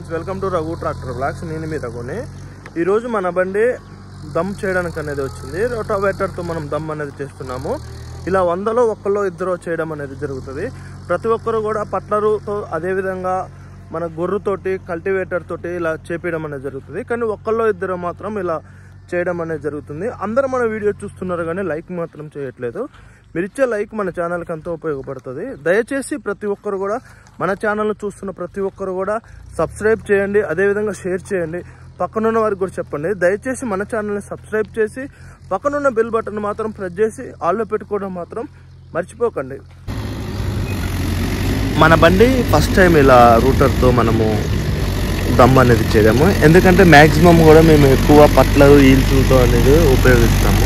friends welcome to Raghu tractor vlogs నేను మీ రఘుని ఈరోజు మన బండి దమ్ చేయడానికి అనేది వచ్చింది రోటావేటర్తో మనం దమ్ అనేది చేస్తున్నాము ఇలా వందలో ఒక్కలో ఇద్దరు చేయడం అనేది జరుగుతుంది ప్రతి ఒక్కరు కూడా పట్లరుతో అదేవిధంగా మన గొర్రుతోటి కల్టివేటర్ తోటి ఇలా చేపించడం అనేది జరుగుతుంది కానీ ఒక్కళ్ళో ఇద్దరు మాత్రం ఇలా చేయడం అనేది జరుగుతుంది అందరూ మన వీడియో చూస్తున్నారు కానీ లైక్ మాత్రం చేయట్లేదు మీరు ఇచ్చే లైక్ మన ఛానల్కి ఎంతో ఉపయోగపడుతుంది దయచేసి ప్రతి ఒక్కరు కూడా మన ఛానల్ చూస్తున్న ప్రతి ఒక్కరు కూడా సబ్స్క్రైబ్ చేయండి అదేవిధంగా షేర్ చేయండి పక్కనున్న వారికి కూడా చెప్పండి దయచేసి మన ఛానల్ని సబ్స్క్రైబ్ చేసి పక్కనున్న బెల్ బటన్ మాత్రం ప్రెస్ చేసి ఆల్లో పెట్టుకోవడం మాత్రం మర్చిపోకండి మన బండి ఫస్ట్ టైం ఇలా రూటర్తో మనము దమ్ అనేది చేయడము ఎందుకంటే మ్యాక్సిమం కూడా మేము ఎక్కువ పట్లలు ఈల్సులతో అనేది ఉపయోగిస్తాము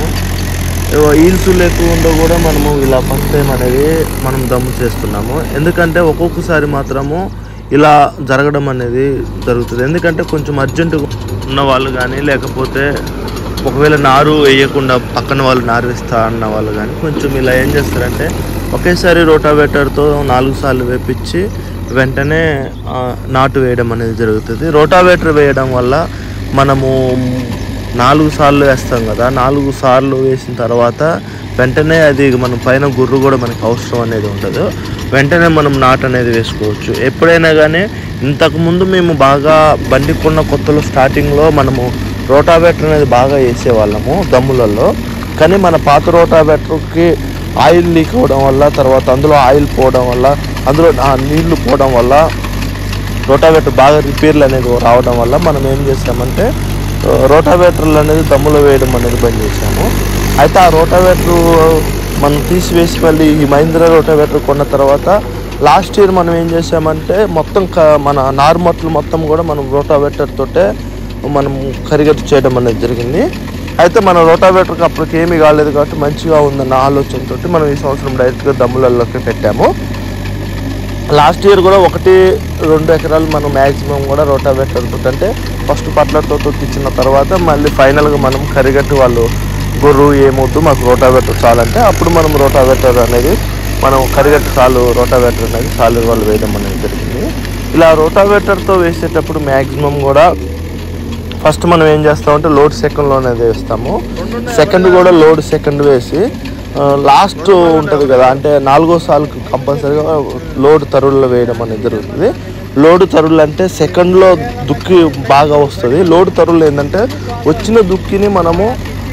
ఈల్స్ లేకుండా కూడా మనము ఇలా ఫస్ట్ టైం అనేది మనం దమ్ము చేస్తున్నాము ఎందుకంటే ఒక్కొక్కసారి మాత్రము ఇలా జరగడం అనేది జరుగుతుంది ఎందుకంటే కొంచెం అర్జెంటుగా ఉన్న వాళ్ళు కానీ లేకపోతే ఒకవేళ నారు వేయకుండా పక్కన వాళ్ళు నారు వేస్తా అన్న వాళ్ళు కానీ కొంచెం ఇలా ఏం చేస్తారంటే ఒకేసారి రోటావేటర్తో నాలుగు సార్లు వేపించి వెంటనే ఆ, నాటు వేయడం అనేది జరుగుతుంది రోటావేటర్ వేయడం వల్ల మనము నాలుగు సార్లు వేస్తాం కదా నాలుగు సార్లు వేసిన తర్వాత వెంటనే అది మనం పైన గుర్రు కూడా మనకి అవసరం అనేది ఉండదు వెంటనే మనం నాటు అనేది వేసుకోవచ్చు ఎప్పుడైనా కానీ ఇంతకుముందు మేము బాగా బండి కొన్న కొత్తలో స్టార్టింగ్లో మనము రోటావేటర్ అనేది బాగా వేసేవాళ్ళము దమ్ములలో కానీ మన పాత రోటావేటర్కి ఆయిల్ లీక్ అవ్వడం వల్ల తర్వాత అందులో ఆయిల్ పోవడం వల్ల అందులో ఆ నీళ్లు పోవడం వల్ల రోటావేటర్ బాగా రిపేర్లు అనేది రావడం వల్ల మనం ఏం చేసామంటే ఆ, రోటావేటర్లు అనేది దమ్ములో వేయడం అనేది బంద్ చేసాము అయితే ఆ రోటావేటర్ మనం తీసివేసి మళ్ళీ ఈ మహీంద్రా రోటావేటర్ కొన్న తర్వాత లాస్ట్ ఇయర్ మనం ఏం చేసామంటే మొత్తం క- మన నార్మట్లు మొత్తం కూడా మనం రోటావేటర్ తోటే మనం కరిగట్టు చేయడం అనేది జరిగింది అయితే మన రోటావేటర్కి అప్పటికి ఏమీ కాలేదు కాబట్టి మంచిగా ఉందన్న ఆలోచనతోటి మనం ఈ సంవత్సరం డైరెక్ట్గా దమ్ములలోకి పెట్టాము లాస్ట్ ఇయర్ కూడా ఒకటి రెండు ఎకరాలు మనం మ్యాక్సిమం కూడా రోటావేటర్ తోటి అంటే ఫస్ట్ పట్లతో తొక్కించిన తర్వాత మళ్ళీ ఫైనల్గా మనం కరిగట్టు వాళ్ళు గొర్రు ఏమొద్దు మాకు రోటావేటర్ చాలంటే అప్పుడు మనం రోటావేటర్ అనేది మనం కరిగట్టు చాలు రోటావేటర్ అనేది చాలు వాళ్ళు వేయడం అనేది జరిగింది ఇలా రోటావేటర్తో వేసేటప్పుడు మ్యాక్సిమం కూడా ఫస్ట్ మనం ఏం చేస్తామంటే లోడ్ సెకండ్లో అనేది వేస్తాము సెకండ్ కూడా లోడ్ సెకండ్ వేసి లాస్ట్ ఉంటుంది కదా అంటే నాలుగో సార్లు కంపల్సరీగా లోడ్ తరువుల్లో వేయడం అనేది జరుగుతుంది లోడ్ తరువులు అంటే సెకండ్లో దుక్కి బాగా వస్తుంది లోడ్ తరువులు ఏంటంటే వచ్చిన దుక్కిని మనము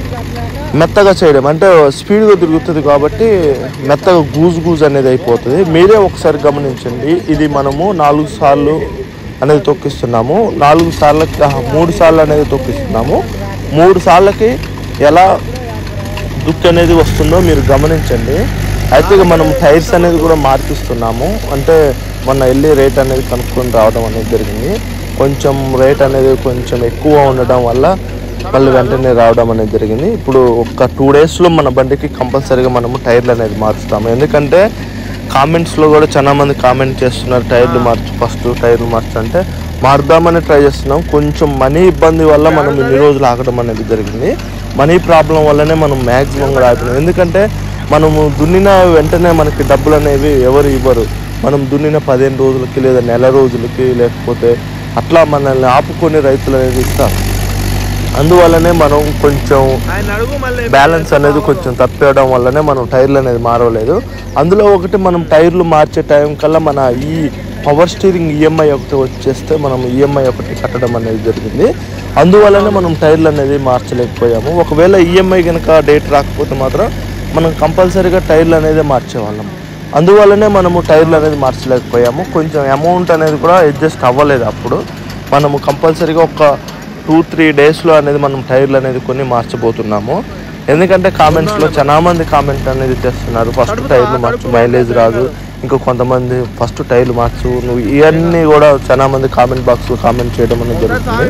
మెత్తగా చేయడం అంటే స్పీడ్గా తిరుగుతుంది కాబట్టి మెత్తగా గూజు గూజు అనేది అయిపోతుంది మీరే ఒకసారి గమనించండి ఇది మనము నాలుగు సార్లు అనేది తొక్కిస్తున్నాము నాలుగు సార్లకి ఆహా, మూడు సార్లు అనేది తొక్కిస్తున్నాము మూడు సార్లకి ఎలా దుక్కి అనేది వస్తుందో మీరు గమనించండి అయితే ఇక మనం టైర్స్ అనేది కూడా మార్పిస్తున్నాము అంటే మొన్న వెళ్ళి రేట్ అనేది కనుక్కొని రావడం అనేది జరిగింది కొంచెం రేట్ అనేది కొంచెం ఎక్కువ ఉండడం వల్ల మళ్ళీ వెంటనే రావడం అనేది జరిగింది ఇప్పుడు ఒక టూ డేస్లో మన బండికి కంపల్సరీగా మనము టైర్లు అనేది మార్చుతాము ఎందుకంటే కామెంట్స్లో కూడా చాలా మంది కామెంట్ చేస్తున్నారు టైర్లు మార్చు ఫస్ట్ టైర్లు మార్చు అంటే మారుదామని ట్రై చేస్తున్నాం కొంచెం మనీ ఇబ్బంది వల్ల మనం ఇన్ని రోజులు ఆగడం అనేది జరిగింది మనీ ప్రాబ్లం వల్లనే మనం మ్యాక్సిమం కూడా ఆగుతున్నాం ఎందుకంటే మనము దున్నిన వెంటనే మనకి డబ్బులు అనేవి ఎవరు ఇవ్వరు మనం దున్నిన పదిహేను రోజులకి లేదా నెల రోజులకి లేకపోతే అట్లా మనల్ని ఆపుకొని రైతులు అనేది ఇస్తారు అందువల్లనే మనం కొంచెం బ్యాలెన్స్ అనేది కొంచెం తప్పేయడం వల్లనే మనం టైర్లు అనేది మారవలేదు అందులో ఒకటి మనం టైర్లు మార్చే టైం కల్లా మన ఈ పవర్ స్టీరింగ్ ఈఎంఐ ఒకటి వచ్చేస్తే మనం ఈఎంఐ ఒకటి కట్టడం అనేది జరిగింది అందువల్లనే మనం టైర్లు అనేది మార్చలేకపోయాము ఒకవేళ ఈఎంఐ కనుక డేట్ రాకపోతే మాత్రం మనం కంపల్సరీగా టైర్లు అనేది మార్చేవాళ్ళం అందువల్లనే మనము టైర్లు అనేది మార్చలేకపోయాము కొంచెం అమౌంట్ అనేది కూడా అడ్జస్ట్ అవ్వలేదు అప్పుడు మనము కంపల్సరీగా ఒక టూ త్రీ డేస్లో అనేది మనం టైర్లు అనేది కొన్ని మార్చబోతున్నాము ఎందుకంటే కామెంట్స్లో చాలా మంది కామెంట్ అనేది చేస్తున్నారు ఫస్ట్ టైర్లు మార్చు మైలేజ్ రాదు ఇంకా కొంతమంది ఫస్ట్ టైర్లు మార్చు నువ్వు ఇవన్నీ కూడా చాలా మంది కామెంట్ బాక్స్లో కామెంట్ చేయడం అనేది జరుగుతుంది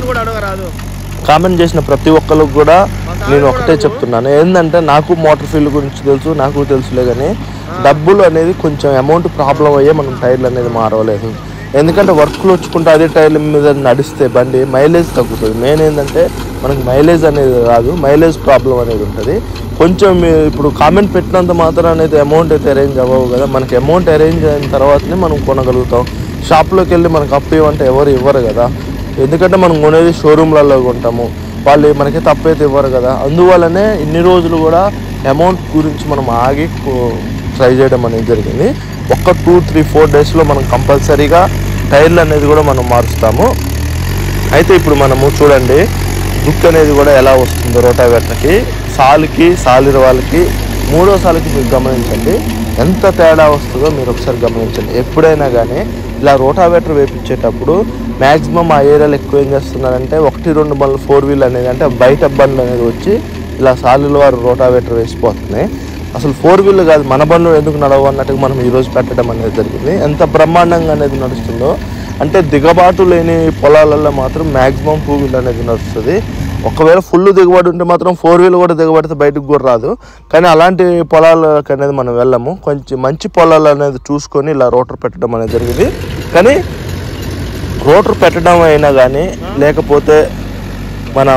కామెంట్ చేసిన ప్రతి ఒక్కరికి కూడా నేను ఒకటే చెప్తున్నాను ఏంటంటే నాకు మోటార్ ఫీల్డ్ గురించి తెలుసు నాకు తెలుసులే కానీ డబ్బులు అనేది కొంచెం అమౌంట్ ప్రాబ్లం అయ్యే మనం టైర్లు అనేది మారవలేదు ఎందుకంటే వర్క్లు వచ్చుకుంటే అదే టైర్ల మీద నడిస్తే బండి మైలేజ్ తగ్గుతుంది మెయిన్ ఏంటంటే మనకి మైలేజ్ అనేది రాదు మైలేజ్ ప్రాబ్లం అనేది ఉంటుంది కొంచెం మీరు ఇప్పుడు కామెంట్ పెట్టినంత మాత్రం అనేది అమౌంట్ అయితే అరేంజ్ అవ్వవు కదా మనకి అమౌంట్ అరేంజ్ అయిన తర్వాతనే మనం కొనగలుగుతాం షాప్లోకి వెళ్ళి మనకు అప్పు ఇవ్వంటే ఎవరు ఇవ్వరు కదా ఎందుకంటే మనం కొనేది షోరూమ్లలో కొంటాము వాళ్ళు మనకి తప్పైతే ఇవ్వరు కదా అందువల్లనే ఇన్ని రోజులు కూడా అమౌంట్ గురించి మనం ఆగి ట్రై చేయడం అనేది జరిగింది ఒక్క టూ త్రీ ఫోర్ డేస్లో మనం కంపల్సరీగా టైర్లు అనేది కూడా మనం మారుస్తాము అయితే ఇప్పుడు మనము చూడండి దుక్కు అనేది కూడా ఎలా వస్తుందో రోటావేటర్కి సాలుకి సాలిర వాళ్ళకి మూడో సాలుకి మీరు గమనించండి ఎంత తేడా వస్తుందో మీరు ఒకసారి గమనించండి ఎప్పుడైనా కానీ ఇలా రోటావేటర్ వేపించేటప్పుడు మ్యాక్సిమం ఆ ఏరియాలో ఎక్కువ ఏం చేస్తున్నారంటే ఒకటి రెండు బండ్లు ఫోర్ వీల్ అనేది అంటే బయట బండ్లు అనేది వచ్చి ఇలా సాలుల వారు రోటావేటర్ వేసిపోతున్నాయి అసలు ఫోర్ వీల్ కాదు మన బండ్లు ఎందుకు నడవు అన్నట్టుగా మనం ఈరోజు పెట్టడం అనేది జరిగింది ఎంత బ్రహ్మాండంగా అనేది నడుస్తుందో అంటే దిగబాటు లేని పొలాలలో మాత్రం మ్యాక్సిమం టూ వీల్ అనేది నడుస్తుంది ఒకవేళ ఫుల్ దిగుబడి ఉంటే మాత్రం ఫోర్ వీల్ కూడా దిగబడితే బయటకు కూడా రాదు కానీ అలాంటి పొలాలకు అనేది మనం వెళ్ళము కొంచెం మంచి పొలాలు అనేది చూసుకొని ఇలా రోటర్ పెట్టడం అనేది జరిగింది కానీ రోటర్ పెట్టడం అయినా కానీ లేకపోతే మనం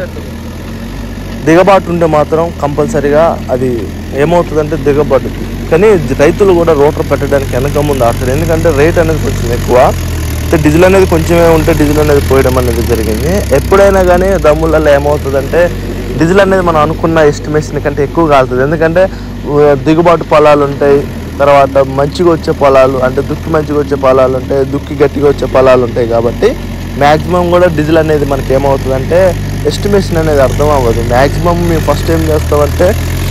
దిగబాటు ఉంటే మాత్రం కంపల్సరీగా అది ఏమవుతుందంటే దిగబాటు కానీ రైతులు కూడా రోటర్ పెట్టడానికి వెనక ముందు ఆడతారు ఎందుకంటే రేట్ అనేది కొంచెం ఎక్కువ అయితే డీజిల్ అనేది కొంచెమే ఉంటే డీజిల్ అనేది పోయడం అనేది జరిగింది ఎప్పుడైనా కానీ దమ్ములలో ఏమవుతుందంటే డీజిల్ అనేది మనం అనుకున్న ఎస్టిమేషన్ కంటే ఎక్కువ కాలుతుంది ఎందుకంటే ఉ, దిగుబాటు పొలాలు ఉంటాయి తర్వాత మంచిగా వచ్చే పొలాలు అంటే దుక్కి మంచిగా వచ్చే పొలాలు ఉంటాయి దుక్కి గట్టిగా వచ్చే పొలాలు ఉంటాయి కాబట్టి మ్యాక్సిమం కూడా డీజిల్ అనేది మనకి ఏమవుతుందంటే ఎస్టిమేషన్ అనేది అర్థం అవ్వదు మ్యాక్సిమం మేము ఫస్ట్ ఏం చేస్తామంటే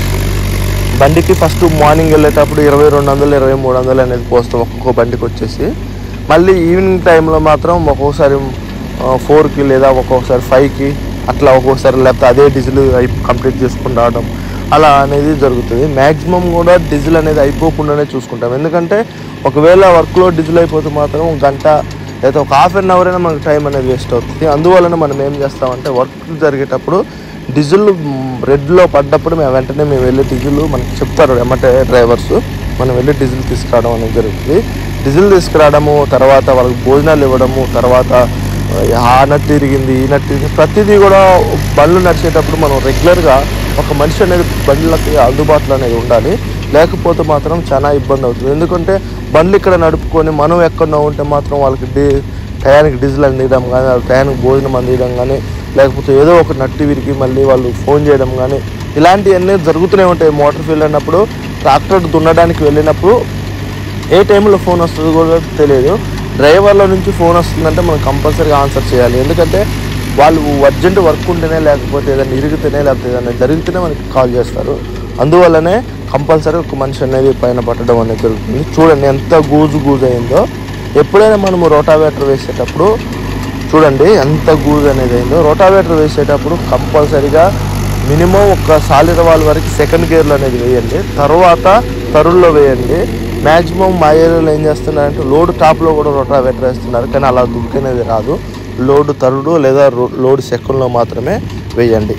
బండికి ఫస్ట్ మార్నింగ్ వెళ్ళేటప్పుడు ఇరవై రెండు వందలు ఇరవై మూడు వందలు అనేది పోస్తాం ఒక్కొక్క బండికి వచ్చేసి మళ్ళీ ఈవినింగ్ టైంలో మాత్రం ఒక్కొక్కసారి ఫోర్కి లేదా ఒక్కొక్కసారి ఫైవ్కి అట్లా ఒక్కొక్కసారి లేకపోతే అదే డీజిల్ కంప్లీట్ చేసుకుని రావడం అలా అనేది జరుగుతుంది మ్యాక్సిమం కూడా డీజిల్ అనేది అయిపోకుండానే చూసుకుంటాం ఎందుకంటే ఒకవేళ వర్క్లో డీజిల్ అయిపోతే మాత్రం ఒక గంట లేదా ఒక హాఫ్ అన్ అవర్ అయినా మనకు టైం అనేది వేస్ట్ అవుతుంది అందువలన మనం ఏం చేస్తామంటే వర్క్ జరిగేటప్పుడు డీజిల్ రెడ్లో పడ్డప్పుడు మేము వెంటనే మేము వెళ్ళి డీజిల్ మనకి చెప్తారు ఎమ్మటే డ్రైవర్స్ మనం వెళ్ళి డీజిల్ తీసుకురావడం అనేది జరుగుతుంది డీజిల్ తీసుకురావడము తర్వాత వాళ్ళకి భోజనాలు ఇవ్వడము తర్వాత ఆ నట్టు తిరిగింది ఈ నట్టు తిరిగింది ప్రతిదీ కూడా బండ్లు నడిచేటప్పుడు మనం రెగ్యులర్గా ఒక మనిషి అనేది బండ్లకి అందుబాటులో అనేది ఉండాలి లేకపోతే మాత్రం చాలా ఇబ్బంది అవుతుంది ఎందుకంటే బండ్లు ఇక్కడ నడుపుకొని మనం ఎక్కడో ఉంటే మాత్రం వాళ్ళకి డీ టయానికి డీజిల్ అందియడం కానీ వాళ్ళ టయానికి భోజనం అందియడం కానీ లేకపోతే ఏదో ఒక నట్టి విరిగి మళ్ళీ వాళ్ళు ఫోన్ చేయడం కానీ ఇలాంటివన్నీ జరుగుతూనే ఉంటాయి మోటార్ ఫీల్డ్ అన్నప్పుడు ట్రాక్టర్ దున్నడానికి వెళ్ళినప్పుడు ఏ టైంలో ఫోన్ వస్తుందో కూడా తెలియదు డ్రైవర్ల నుంచి ఫోన్ వస్తుందంటే మనం కంపల్సరీగా ఆన్సర్ చేయాలి ఎందుకంటే వాళ్ళు అర్జెంట్ వర్క్ ఉంటేనే లేకపోతే ఏదైనా ఇరిగితేనే లేకపోతే ఏదైనా జరిగితేనే మనకి కాల్ చేస్తారు అందువల్లనే కంపల్సరీ ఒక మనిషి అనేది పైన పట్టడం అనేది జరుగుతుంది చూడండి ఎంత గూజు గూజు అయిందో ఎప్పుడైనా మనము రోటావేటర్ వేసేటప్పుడు చూడండి ఎంత గూజ్ అనేది అయిందో రోటావేటర్ వేసేటప్పుడు కంపల్సరీగా మినిమం ఒక సాలిన వాళ్ళ వరకు సెకండ్ గేర్లో అనేది వేయండి తర్వాత తరుల్లో వేయండి మ్యాక్సిమం మా ఏరియాలో ఏం చేస్తున్నారంటే లోడ్ టాప్లో కూడా రోటావేటర్ వేస్తున్నారు కానీ అలా దుక్కు అనేది రాదు లోడ్ తరుడు లేదా రో- లోడ్ సెకండ్లో మాత్రమే వేయండి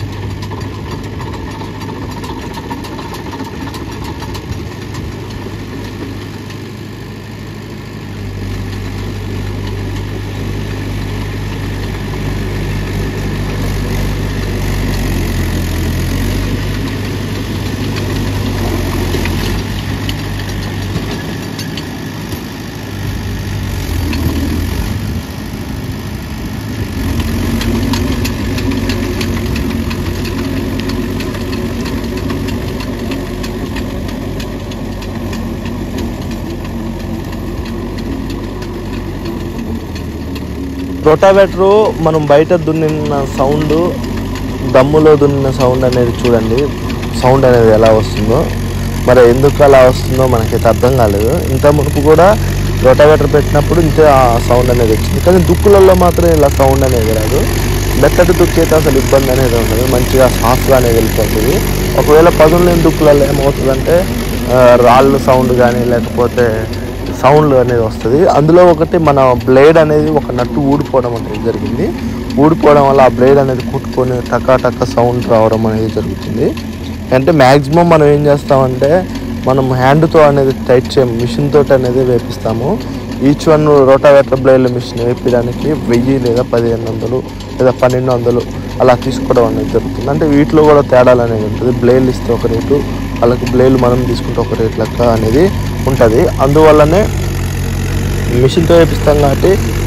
రొటావేటరు మనం బయట దున్నిన సౌండ్ దమ్ములో దున్నిన సౌండ్ అనేది చూడండి సౌండ్ అనేది ఎలా వస్తుందో మరి ఎందుకు అలా వస్తుందో మనకైతే అర్థం కాలేదు ఇంత మునుపు కూడా రొటావేటర్ పెట్టినప్పుడు ఇంతే ఆ సౌండ్ అనేది వచ్చింది కానీ దుక్కులలో మాత్రం ఇలా సౌండ్ అనేది రాదు మెత్తటి దుక్కు అయితే అసలు ఇబ్బంది అనేది ఉండదు మంచిగా సాఫ్ట్గా అనేది వెళ్ళిపోతుంది ఒకవేళ పదులు లేని దుక్కులలో ఏమవుతుందంటే ఆ, రాళ్ళు సౌండ్ కానీ లేకపోతే సౌండ్ అనేది వస్తుంది అందులో ఒకటి మన బ్లేడ్ అనేది ఒక నట్టు ఊడిపోవడం అనేది జరిగింది ఊడిపోవడం వల్ల ఆ బ్లేడ్ అనేది కుట్టుకొని టకా టక్క సౌండ్ రావడం అనేది జరుగుతుంది అంటే మ్యాక్సిమం మనం ఏం చేస్తామంటే మనం హ్యాండ్తో అనేది టైట్ చేయం మిషన్ తోటి అనేది వేపిస్తాము each one rotavator blade machine వేపించడానికి వెయ్యి లేదా పదిహేను వందలు లేదా పన్నెండు వందలు అలా తీసుకోవడం అనేది జరుగుతుంది అంటే వీటిలో కూడా తేడాలు అనేది ఉంటుంది బ్లేడ్లు ఇస్తే ఒక రేటు వాళ్ళకి బ్లేడ్లు మనం తీసుకుంటే ఒక రేట్ లెక్క అనేది ఉంటుంది అందువల్లనే మిషన్తో వేపిస్తాం కాబట్టి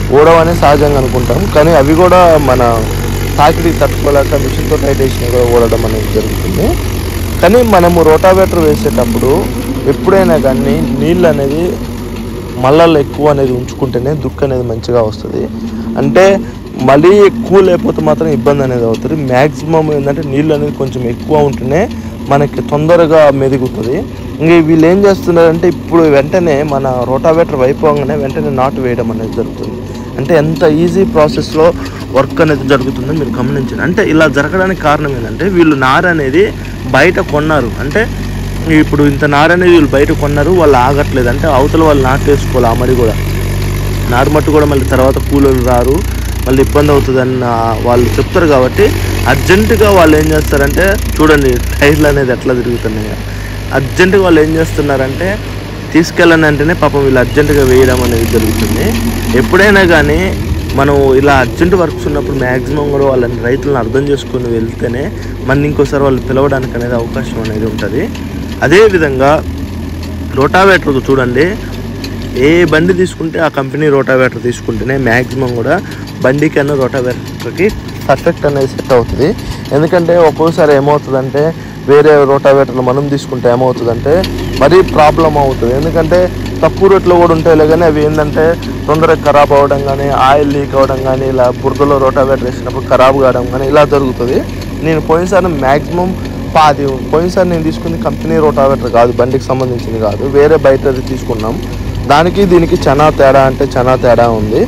ఊడవని సహజంగా అనుకుంటాం కానీ అవి కూడా మన తాకిడికి తట్టుకోలేక మిషన్తో టైట్ వేసినా కూడా ఊడడం అనేది జరుగుతుంది కానీ మనము రోటావేటర్ వేసేటప్పుడు ఎప్పుడైనా కానీ నీళ్ళు అనేది మళ్ళల్లో ఎక్కువ అనేది ఉంచుకుంటేనే దుక్కు అనేది మంచిగా వస్తుంది అంటే మళ్ళీ ఎక్కువ లేకపోతే మాత్రం ఇబ్బంది అనేది అవుతుంది మ్యాక్సిమం ఏంటంటే నీళ్ళు అనేది కొంచెం ఎక్కువ ఉంటేనే మనకి తొందరగా మెదుగుతుంది ఇంక వీళ్ళు ఏం చేస్తున్నారంటే ఇప్పుడు వెంటనే మన రోటావేటర్ అయిపోగానే వెంటనే నాటు వేయడం అనేది జరుగుతుంది అంటే ఎంత ఈజీ ప్రాసెస్లో వర్క్ అనేది జరుగుతుందో మీరు గమనించండి అంటే ఇలా జరగడానికి కారణం ఏంటంటే వీళ్ళు నార అనేది బయట కొన్నారు అంటే ఇప్పుడు ఇంత నార అనేది వీళ్ళు బయట కొన్నారు వాళ్ళు ఆగట్లేదు అంటే అవతల వాళ్ళు నాటు వేసుకోవాలి ఆ మడి కూడా నాటు మట్టు కూడా మళ్ళీ తర్వాత కూలీలు రారు మళ్ళీ ఇబ్బంది అవుతుందన్న వాళ్ళు చెప్తారు కాబట్టి అర్జెంటుగా వాళ్ళు ఏం చేస్తారంటే చూడండి టైర్లు అనేది ఎట్లా తిరుగుతున్నాయి అర్జెంటుగా వాళ్ళు ఏం చేస్తున్నారంటే తీసుకెళ్ళని వెంటనే పాపం వీళ్ళు అర్జెంటుగా వేయడం అనేది జరుగుతుంది ఎప్పుడైనా కానీ మనం ఇలా అర్జెంట్ వర్క్స్ ఉన్నప్పుడు మ్యాక్సిమం కూడా వాళ్ళని రైతులను అర్థం చేసుకుని వెళ్తేనే మన ఇంకోసారి వాళ్ళు పిలవడానికి అనేది అవకాశం అనేది ఉంటుంది అదేవిధంగా రోటావేటర్ చూడండి ఏ బండి తీసుకుంటే ఆ కంపెనీ రోటావేటర్ తీసుకుంటేనే మ్యాక్సిమం కూడా బండికి అన్న రోటావేటర్కి పర్ఫెక్ట్ అనేది సెట్ అవుతుంది ఎందుకంటే ఒక్కోసారి ఏమవుతుందంటే వేరే రోటావేటర్లు మనం తీసుకుంటే ఏమవుతుందంటే మరీ ప్రాబ్లం అవుతుంది ఎందుకంటే తక్కువ రేట్లో కూడా ఉంటాయిలే కానీ అవి ఏంటంటే తొందరగా ఖరాబ్ అవ్వడం కానీ ఆయిల్ లీక్ అవ్వడం కానీ ఇలా బురదలో రోటావేటర్ వేసినప్పుడు ఖరాబ్ కావడం కానీ ఇలా జరుగుతుంది నేను పోయినసారి మ్యాక్సిమం పాది పోయినసారి నేను తీసుకుంది కంపెనీ రోటావేటర్ కాదు బండికి సంబంధించింది కాదు వేరే బయటది తీసుకున్నాం దానికి దీనికి చాలా తేడా అంటే చాలా తేడా ఉంది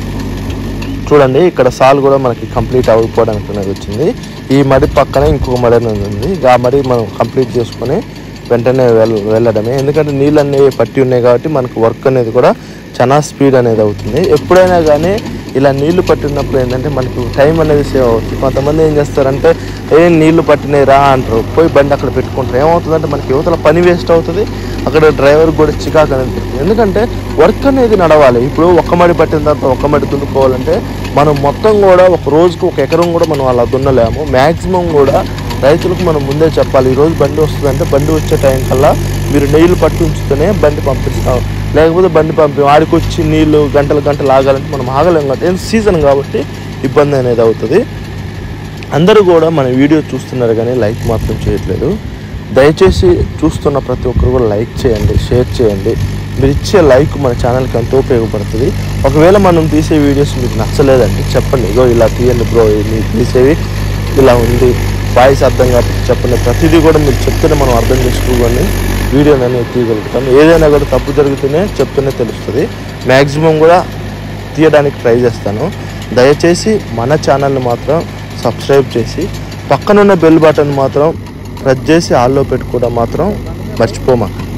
చూడండి ఇక్కడ సాల్ కూడా మనకి కంప్లీట్ అవ్వకపోవడానికి అనేది వచ్చింది ఈ మడి పక్కనే ఇంకొక మడి అనేది ఉంది ఆ మడి మనం కంప్లీట్ చేసుకొని వెంటనే వెళ్ వెళ్ళడమే ఎందుకంటే నీళ్ళు అనేవి పట్టి ఉన్నాయి కాబట్టి మనకు వర్క్ అనేది కూడా చాలా స్పీడ్ అనేది అవుతుంది ఎప్పుడైనా కానీ ఇలా నీళ్లు పట్టినప్పుడు ఏంటంటే మనకు టైం అనేది సేవ్ అవుతుంది కొంతమంది ఏం చేస్తారంటే ఏ నీళ్లు పట్టినాయి రా అంటారు పోయి బండి అక్కడ పెట్టుకుంటారు ఏమవుతుందంటే మనకి యువతల పని వేస్ట్ అవుతుంది అక్కడ డ్రైవర్ కూడా చికాకు అనేది పెడుతుంది ఎందుకంటే వర్క్ అనేది నడవాలి ఇప్పుడు ఒక్క మడి పట్టిన తర్వాత ఒక్క మడి దున్నుకోవాలంటే మనం మొత్తం కూడా ఒక రోజుకు ఒక ఎకరం కూడా మనం అలా దున్నలేము మ్యాక్సిమం కూడా రైతులకు మనం ముందే చెప్పాలి ఈరోజు బండి వస్తుందంటే బండి వచ్చే టైం కల్లా మీరు నీళ్లు పట్టి ఉంచుతూనే బండి పంపిస్తాం లేకపోతే బండి పంపి ఆడికి వచ్చి నీళ్లు గంటలు గంటలు ఆగాలంటే మనం ఆగలేం కాబట్టి ఏం సీజన్ కాబట్టి ఇబ్బంది అనేది అవుతుంది అందరూ కూడా మన వీడియో చూస్తున్నారు కానీ లైక్ మాత్రం చేయట్లేదు దయచేసి చూస్తున్న ప్రతి ఒక్కరు కూడా లైక్ చేయండి షేర్ చేయండి మీరు ఇచ్చే లైక్ మన ఛానల్కి ఎంతో ఉపయోగపడుతుంది ఒకవేళ మనం తీసే వీడియోస్ మీకు నచ్చలేదంటే చెప్పండి ఇగో ఇలా తీయండి బ్రో మీరు తీసేవి ఇలా ఉంది వాయిస్ అర్థం కాబట్టి చెప్పండి ప్రతిదీ కూడా మీరు చెప్తేనే మనం అర్థం చేసుకోవాలి వీడియోని అనేది తీయగలుగుతాం ఏదైనా కూడా తప్పు జరిగితేనే చెప్తూనే తెలుస్తుంది మ్యాక్సిమం కూడా తీయడానికి ట్రై చేస్తాను దయచేసి మన ఛానల్ని మాత్రం సబ్స్క్రైబ్ చేసి పక్కనున్న బెల్ బటన్ మాత్రం ప్రెస్ చేసి ఆల్లో పెట్టుకోవడం మాత్రం మర్చిపోమాకండి